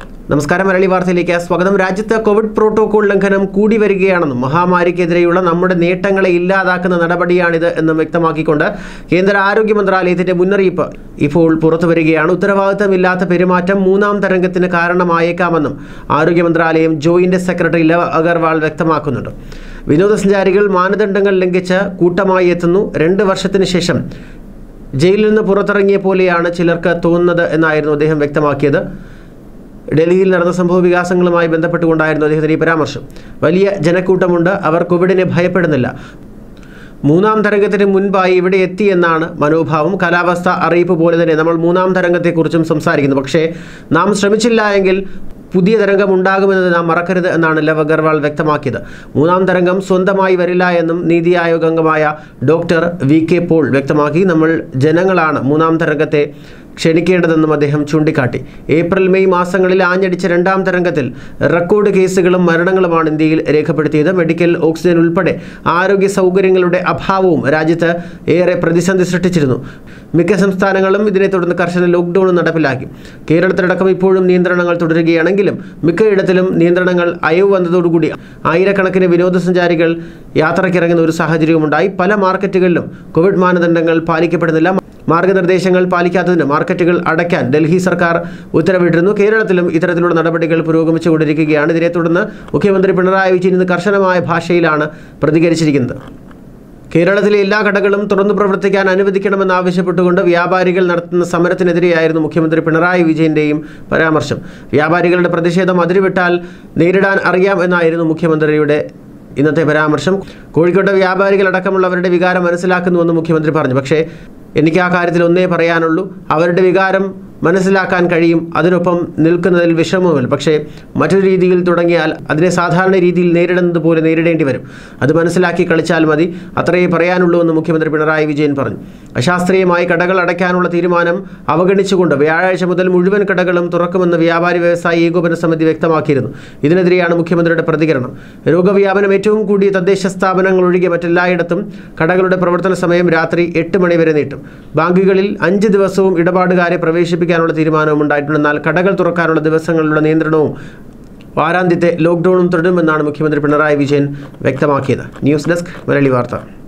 നമസ്കാരം മലയാളി വാർത്തയിലേക്ക് സ്വാഗതം രാജ്യത്ത് കോവിഡ് പ്രോട്ടോകോൾ ലംഘനം കൂടി വരികയാണെന്നും മഹാമാരിക്കെതിരെയുള്ള നമ്മുടെ നേട്ടങ്ങളെ ഇല്ലാതാക്കുന്ന നടപടിയാണിത് എന്നും വ്യക്തമാക്കിക്കൊണ്ട് കേന്ദ്ര ആരോഗ്യ മന്ത്രാലയത്തിന്റെ മുന്നറിയിപ്പ് ഇപ്പോൾ പുറത്തു വരികയാണ് ഉത്തരവാദിത്തമില്ലാത്ത പെരുമാറ്റം മൂന്നാം തരംഗത്തിന് കാരണമായേക്കാമെന്നും ആരോഗ്യ മന്ത്രാലയം ജോയിന്റ് സെക്രട്ടറി ലവ് അഗർവാൾ വ്യക്തമാക്കുന്നുണ്ട് വിനോദസഞ്ചാരികൾ മാനദണ്ഡങ്ങൾ ലംഘിച്ച് കൂട്ടമായി എത്തുന്നു രണ്ട് വർഷത്തിന് ശേഷം ജയിലിൽ നിന്ന് പുറത്തിറങ്ങിയ പോലെയാണ് ചിലർക്ക് തോന്നുന്നത് എന്നായിരുന്നു അദ്ദേഹം വ്യക്തമാക്കിയത് ഡൽഹിയിൽ നടന്ന സംഭവ വികാസങ്ങളുമായി ബന്ധപ്പെട്ടുകൊണ്ടായിരുന്നു അദ്ദേഹത്തിന് ഈ പരാമർശം വലിയ ജനക്കൂട്ടമുണ്ട് അവർ കോവിഡിനെ ഭയപ്പെടുന്നില്ല മൂന്നാം തരംഗത്തിന് മുൻപായി ഇവിടെ എത്തി എന്നാണ് മനോഭാവം കാലാവസ്ഥ അറിയിപ്പ് പോലെ തന്നെ നമ്മൾ മൂന്നാം തരംഗത്തെക്കുറിച്ചും സംസാരിക്കുന്നു പക്ഷേ നാം ശ്രമിച്ചില്ല എങ്കിൽ പുതിയ തരംഗം ഉണ്ടാകുമെന്നത് നാം മറക്കരുത് എന്നാണ് ലവ് അഗർവാൾ വ്യക്തമാക്കിയത് മൂന്നാം തരംഗം സ്വന്തമായി വരില്ല എന്നും നീതി ആയോഗ് അംഗമായ ഡോക്ടർ വി കെ പോൾ വ്യക്തമാക്കി നമ്മൾ ജനങ്ങളാണ് മൂന്നാം തരംഗത്തെ ക്ഷണിക്കേണ്ടതെന്നും അദ്ദേഹം ചൂണ്ടിക്കാട്ടി ഏപ്രിൽ മെയ് മാസങ്ങളിൽ ആഞ്ഞടിച്ച രണ്ടാം തരംഗത്തിൽ റെക്കോർഡ് കേസുകളും മരണങ്ങളുമാണ് ഇന്ത്യയിൽ രേഖപ്പെടുത്തിയത് മെഡിക്കൽ ഓക്സിജൻ ഉൾപ്പെടെ ആരോഗ്യ സൗകര്യങ്ങളുടെ അഭാവവും രാജ്യത്ത് ഏറെ പ്രതിസന്ധി സൃഷ്ടിച്ചിരുന്നു മിക്ക സംസ്ഥാനങ്ങളും ഇതിനെ തുടർന്ന് കർശന ലോക്ക്ഡൌൺ നടപ്പിലാക്കി കേരളത്തിലടക്കം ഇപ്പോഴും നിയന്ത്രണങ്ങൾ തുടരുകയാണെങ്കിലും മിക്കയിടത്തിലും നിയന്ത്രണങ്ങൾ അയവ് വന്നതോടുകൂടി ആയിരക്കണക്കിന് വിനോദസഞ്ചാരികൾ യാത്രയ്ക്കിറങ്ങുന്ന ഒരു സാഹചര്യവുമുണ്ടായി പല മാർക്കറ്റുകളിലും കോവിഡ് മാനദണ്ഡങ്ങൾ പാലിക്കപ്പെടുന്നില്ല മാർഗനിർദ്ദേശങ്ങൾ പാലിക്കാത്തതിന് മാർക്കറ്റുകൾ അടയ്ക്കാൻ ഡൽഹി സർക്കാർ ഉത്തരവിട്ടിരുന്നു കേരളത്തിലും ഇത്തരത്തിലുള്ള നടപടികൾ പുരോഗമിച്ചുകൊണ്ടിരിക്കുകയാണ് ഇതിനെ തുടർന്ന് മുഖ്യമന്ത്രി പിണറായി വിജയൻ ഇന്ന് കർശനമായ ഭാഷയിലാണ് പ്രതികരിച്ചിരിക്കുന്നത് കേരളത്തിലെ എല്ലാ കടകളും തുറന്നു പ്രവർത്തിക്കാൻ അനുവദിക്കണമെന്ന് ആവശ്യപ്പെട്ടുകൊണ്ട് വ്യാപാരികൾ നടത്തുന്ന സമരത്തിനെതിരെയായിരുന്നു മുഖ്യമന്ത്രി പിണറായി വിജയന്റെയും പരാമർശം വ്യാപാരികളുടെ പ്രതിഷേധം അതിരുവിട്ടാൽ നേരിടാൻ അറിയാം എന്നായിരുന്നു മുഖ്യമന്ത്രിയുടെ ഇന്നത്തെ പരാമർശം കോഴിക്കോട്ടെ വ്യാപാരികളടക്കമുള്ളവരുടെ വികാരം മനസ്സിലാക്കുന്നുവെന്ന് മുഖ്യമന്ത്രി പറഞ്ഞു പക്ഷേ എനിക്ക് ആ കാര്യത്തിൽ ഒന്നേ പറയാനുള്ളൂ അവരുടെ വികാരം മനസ്സിലാക്കാൻ കഴിയും അതിനൊപ്പം നിൽക്കുന്നതിൽ വിഷമവുമില്ല പക്ഷേ മറ്റൊരു രീതിയിൽ തുടങ്ങിയാൽ അതിനെ സാധാരണ രീതിയിൽ നേരിടുന്നത് പോലെ നേരിടേണ്ടി വരും അത് മനസ്സിലാക്കി കളിച്ചാൽ മതി അത്രയേ പറയാനുള്ളൂ എന്ന് മുഖ്യമന്ത്രി പിണറായി വിജയൻ പറഞ്ഞു അശാസ്ത്രീയമായി കടകൾ അടയ്ക്കാനുള്ള തീരുമാനം അവഗണിച്ചുകൊണ്ട് വ്യാഴാഴ്ച മുതൽ മുഴുവൻ കടകളും തുറക്കുമെന്ന് വ്യാപാരി വ്യവസായി ഏകോപന സമിതി വ്യക്തമാക്കിയിരുന്നു ഇതിനെതിരെയാണ് മുഖ്യമന്ത്രിയുടെ പ്രതികരണം രോഗവ്യാപനം ഏറ്റവും കൂടിയ തദ്ദേശ സ്ഥാപനങ്ങൾ ഒഴികെ മറ്റെല്ലായിടത്തും കടകളുടെ പ്രവർത്തന സമയം രാത്രി എട്ട് മണി വരെ നീട്ടും ബാങ്കുകളിൽ അഞ്ച് ദിവസവും ഇടപാടുകാരെ പ്രവേശിപ്പിക്കാനുള്ള തീരുമാനവും ഉണ്ടായിട്ടുണ്ട് എന്നാൽ കടകൾ തുറക്കാനുള്ള ദിവസങ്ങളിലുള്ള നിയന്ത്രണവും വാരാന്ത്യത്തെ ലോക്ക്ഡൌണും തുടരുമെന്നാണ് മുഖ്യമന്ത്രി പിണറായി വിജയൻ വ്യക്തമാക്കിയത് ന്യൂസ് ഡെസ്ക് മലയാളി വാർത്ത